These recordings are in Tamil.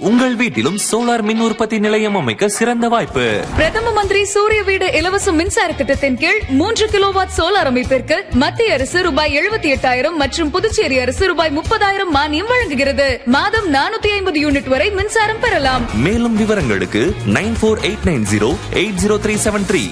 உங்கள் வீட்டிலும் சோலார் மின் உற்பத்தி நிலையம் அமைக்க சிறந்த வாய்ப்பு பிரதம மந்திரி சூரிய வீடு இலவச மின்சார திட்டத்தின் கீழ் மூன்று கிலோவாட் சோலார் அமைப்பிற்கு மத்திய அரசு ரூபாய் எழுபத்தி எட்டாயிரம் மற்றும் புதுச்சேரி அரசு ரூபாய் முப்பதாயிரம் மானியம் வழங்குகிறது மாதம் நானூத்தி ஐம்பது யூனிட் வரை மின்சாரம் பெறலாம் மேலும் விவரங்களுக்கு nine four eight nine zero eight zero three seven three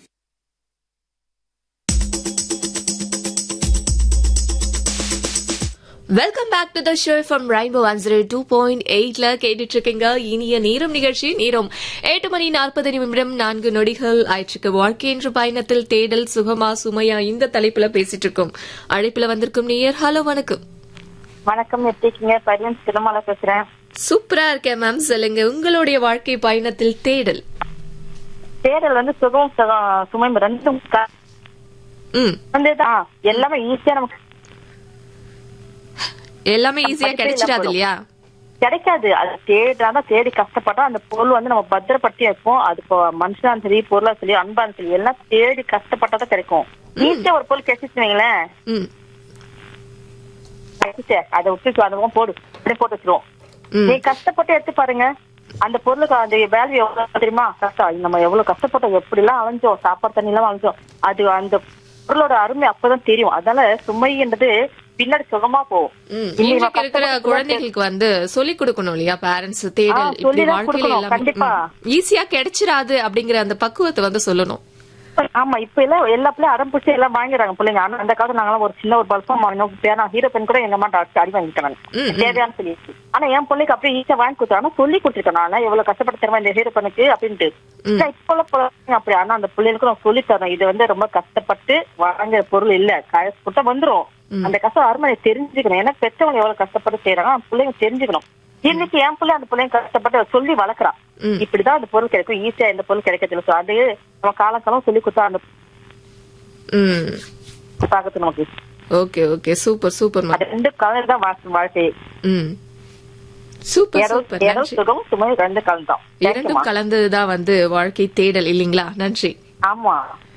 welcome back to the show from rainbow one zero two point எயிட்ல கேட்டுட்டு இருக்கீங்க இனிய நேரம் நிகழ்ச்சி நேரம் எட்டு மணி நாற்பது நிமிடம் நான்கு நொடிகள் ஆயிற்றுக்கு வாழ்க்கை என்ற பயணத்தில் தேடல் சுகமா சுமையா இந்த தலைப்புல பேசிட்டு இருக்கோம் அழைப்புல வந்திருக்கும் நேயர் ஹலோ வணக்கம் வணக்கம் எப்படி இருக்கீங்க பரியன் திருமலை பேசுறேன் சூப்பரா இருக்கேன் மேம் சொல்லுங்க உங்களுடைய வாழ்க்கை பயணத்தில் தேடல் தேடல் வந்து சுகம் சுகம் சுமை ரெண்டும் க- ம் வந்துதான் எல்லாமே ஈஸியா நமக்கு எல்லாமே ஈஸியா படிப்பே கிடைச்சிடாது இல்ல இல்லையா கிடைக்காது அது தேடாம தேடி கஷ்டப்பட்டா அந்த பொருள் வந்து நம்ம பத்திரப்படுத்தி வைப்போம் அது இப்போ மனுஷனா சரி பொருளா சரி அன்பா சரி எல்லாம் தேடி கஷ்டப்பட்டாதான் கிடைக்கும் ஈஸியா ஒரு பொருள் கிடைச்சிச்சு வைங்களேன் ம் கிடைச்சிச்சு அதை விட்டு அதை பக்கம் போடு அப்படியே போட்டு வச்சிருவோம் ம். நீ கஷ்டப்பட்டு எடுத்து பாருங்க அந்த பொருளுக்கு அந்த வேல்யூ எவ்வளவு தெரியுமா கஷ்டம் நம்ம எவ்வளவு கஷ்டப்பட்டோம் எப்படி எல்லாம் அலைஞ்சோம் சாப்பாடு தண்ணி எல்லாம் அலைஞ்சோம் அது அந்த பொருளோட அருமை அப்பதான் தெரியும் அதனால சுமைன்றது பின்னாடி சுகமா போகும் ம். இன்னைக்கு இன்றைக்கு நம்ம இருக்கிற கஷ்டப்பட்டு குழந்தைகளுக்கு வந்து சொல்லி கொடுக்கணும் இல்லையா பேரண்ட்ஸ் தேடல் ஆ, இப்படி சொல்லிதான் வாழ்க்கையில கொடுக்கணும், எல்லாமே கண்டிப்பா. ஈஸியா கிடைச்சிராது அப்படிங்கிற அந்த பக்குவத்தை வந்து சொல்லணும் ஆமா இப்ப எல்லாம் எல்லா பிள்ளையும் அடம் பிடிச்சி எல்லாம் வாங்கிடுறாங்க பிள்ளைங்க ஆனா அந்த காலத்துல நாங்களாம் ஒரு சின்ன ஒரு பல்பம் வாங்கினோம் பேனா ஹீரோ பென் கூட எங்க அம்மா டாக்டர் அடி வாங்கிட்டேன் நானு. ம், ம். தேவையான்னு சொல்லி ஆனா என் பிள்ளைக்கு அப்படியே ஈஸியா வாங்கி கொடுத்தேன் ஆனா சொல்லி கொடுத்துருக்கேன் நான் எவ்வளவு கஷ்டப்பட்டு தருவேன் இந்த ஹீரோ பெண்ணுக்கு அப்படின்ட்டு ஆனா இப்ப உள்ள பிள்ளைங்க அப்படி ஆனா அந்த பிள்ளைகளுக்கு நான் சொல்லி தரேன் இது வந்து ரொம்ப கஷ்டப்பட்டு வாங்குற பொருள் இல்ல காசு கொடுத்தா வந்துரும் அந்த கஷ்டம் அருமையை தெரிஞ்சுக்கணும் ஏன்னா பெற்றவங்க எவ்வளவு கஷ்டப்பட்டு செய்யறாங்க அந்த பிள்ளைங்க தெரிஞ்சுக்கணும் இன்னைக்கு என் பிள்ளை அந்த பிள்ளைங்க கஷ்டப்பட்டு அதை சொல்லி வளர்க்குறான் ம். இப்படிதான் அந்த பொருள் கிடைக்கும் ஈஸியா இந்த பொருள் கிடைக்கிறது இல்ல. So அது நம்ம காலங்காலம் சொல்லி கொடுத்தா அந்த ம் பாக்கத்து நமக்கு okay okay super super ma'am அது ரெண்டு கலர் தான் வாழ்க்கை- வாழ்க்கை ம் சூப்பர் ஏதோ சூப்பர் ஏதோ நன்றி சுகம் சுமை ரெண்டு கலர் தான் இரண்டும் கலந்ததுதான் வந்து வாழ்க்கை தேடல் இல்லைங்களா நன்றி ஆமா